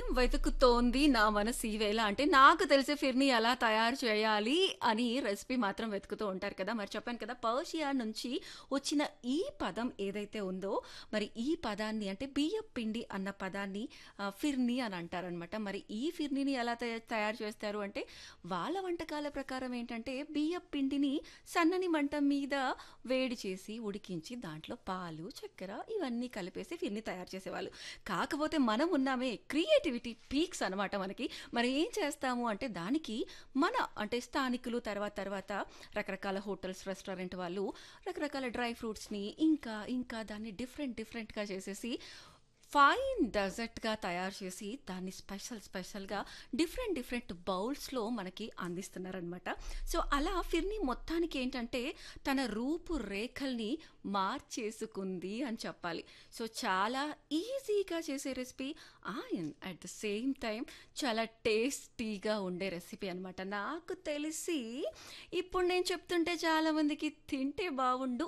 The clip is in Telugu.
వెతుకుతోంది నా మనసు ఈవేళ అంటే నాకు తెలిసే ఫిర్ని ఎలా తయారు చేయాలి అని రెసిపీ మాత్రం వెతుకుతూ ఉంటారు కదా మరి చెప్పాను కదా పర్షియా నుంచి వచ్చిన ఈ పదం ఏదైతే ఉందో మరి ఈ పదాన్ని అంటే బియ్యం పిండి అన్న పదాన్ని ఆ, ఫిర్ని అని అంటారనమాట మరి ఈ ఫిర్నీని ఎలా తయ- తయారు చేస్తారు అంటే వాళ్ళ వంటకాల ప్రకారం ఏంటంటే బియ్యం పిండిని సన్నని మంట మీద వేడి చేసి ఉడికించి దాంట్లో పాలు చక్కెర ఇవన్నీ కలిపేసి ఫిర్ని తయారు చేసేవాళ్ళు కాకపోతే మనం ఉన్నామే క్రియేటివిటీ పీక్స్ అనమాట మనకి మరి ఏం చేస్తాము అంటే దానికి మన అంటే స్థానికులు తర్వాత తర్వాత రకరకాల హోటల్స్ రెస్టారెంట్ వాళ్ళు రకరకాల డ్రై ఫ్రూట్స్ని ఇంకా ఇంకా దాన్ని డిఫరెంట్ డిఫరెంట్గా చేసేసి ఫైన్ డెజర్ట్గా తయారు చేసి దాన్ని స్పెషల్ స్పెషల్గా డిఫరెంట్ డిఫరెంట్ బౌల్స్లో మనకి అందిస్తున్నారనమాట సో అలా ఫిర్ని మొత్తానికి ఏంటంటే తన రూపురేఖల్ని మార్చేసుకుంది అని చెప్పాలి సో చాలా ఈజీగా చేసే recipe and at the same time చాలా టేస్టీగా ఉండే రెసిపీ అనమాట నాకు తెలిసి ఇప్పుడు నేను చెప్తుంటే చాలామందికి తింటే బాగుండు